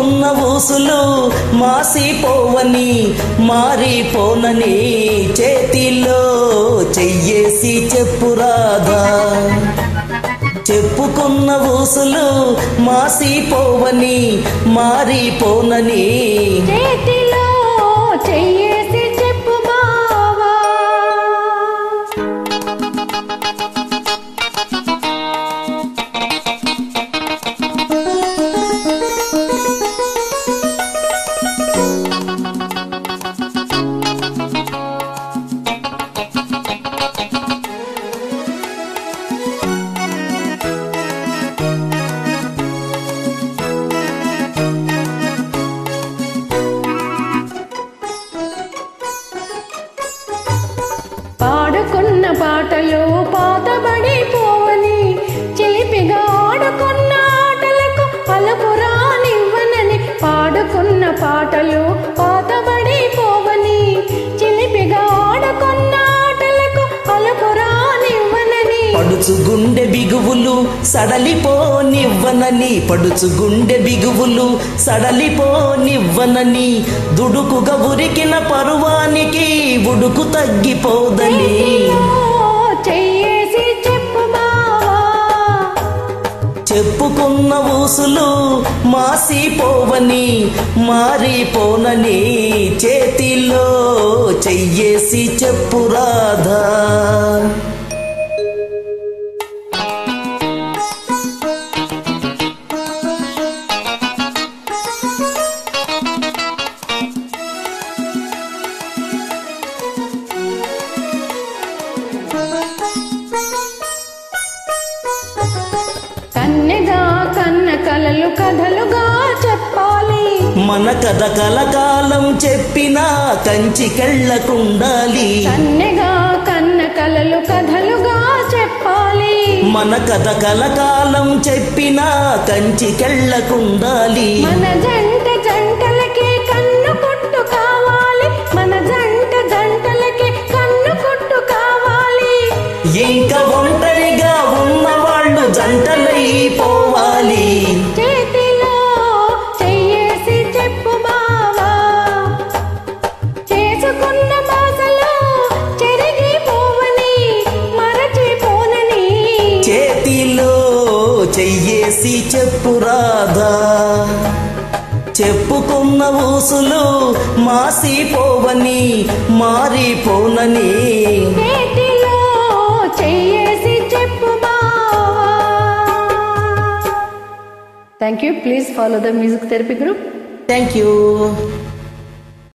చెప్పుకున్న ఊసులు మాసిపోవని మారిపోనని చేతిలో చెయ్యేసి చెప్పురాదా చెప్పుకున్న ఊసులు మాసిపోవని మారిపోనని చేతిలో చెయ్యేసి చెప్పు బావా పాడుకున్న పాటలు పాతబడిపోవని చిలిపిగా ఆడుకున్న ఆటలకు అలపురానివ్వనని పాడుకున్న పాటలు పాతబడిపోవని చిలిపిగా ఆడుకున్న ఆటలకు అలపురానివ్వనని పడుచు గుండె బిగువులు సడలిపోనివ్వనని పడుచు గుండె బిగువులు సడలిపోనివ్వనని దుడుకుగా ఉరికిన పరువానికి ఉడుకు తగ్గిపోదని చెయ్యేసి చెప్పు బావా చెప్పుకున్న ఊసులు మాసిపోవని మారిపోనని చేతిలో చెయ్యేసి చెప్పురాధా కన్నెగా కన్న కలలు కథలుగా చెప్పాలి మన కథ కలకాలం చెప్పినా కంచి కెళ్ళకుండాలి కన్నెగా కన్న కలలు కథలుగా చెప్పాలి మన కథ కలకాలం చెప్పినా కంచి కెళ్ళకుండాలి మన జంట జంటలకే కన్ను కొట్టు కావాలి మన జంట జంటలకే కన్ను కొట్టు కావాలి ఇంకా ఒంటరిగా ఉన్న వాళ్ళు జంటలైపోవాలి చేతిలో చెయ్యేసి చెప్పు బావా చేసుకున్న బాసలో చెరిగిపోవని మరచిపోనని చేతిలో చెయ్యేసి చెప్పురాధా చెప్పుకున్న ఊసులు మాసిపోవని మారిపోనని చేతిలో చెయ్యేసి చెప్పు బావా thank you please follow the music therapy group thank you